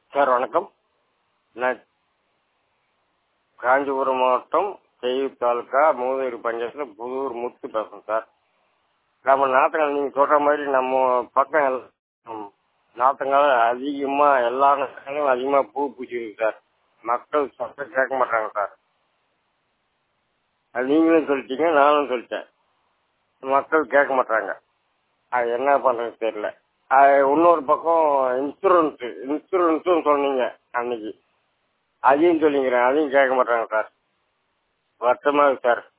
sir வணக்கம் நான் காஞ்சிபுரம் மாவட்டம் செய்யூர் தாலுக்கா மூதேரி பஞ்சாயத்தில் புதூர் முத்து பேசுகிறேன் சார் நம்ம நாற்றுங்கள் நீங்கள் சொல்கிற மாதிரி நம்ம பக்கம் எல்லாம் நாற்றுங்கள் அதிகமாக எல்லா நாற்றுங்களும் அதிகமாக பூ பூச்சிருக்கு சார் மக்கள் சத்தம் கேட்க மாட்டாங்க சார் அது நீங்களும் சொல்லிட்டீங்க நானும் சொல்லிட்டேன் மக்கள் கேட்க மாட்டாங்க அது என்ன பண்ணுறது தெரியல அது இன்னொரு பக்கம் இன்சூரன்ஸு இன்சூரன்ஸும் சொன்னீங்க அன்னைக்கு அதையும் சொல்லிங்கிறேன் அதையும் கேட்க மாட்டாங்க சார் வருத்தமாக இருக்கு சார்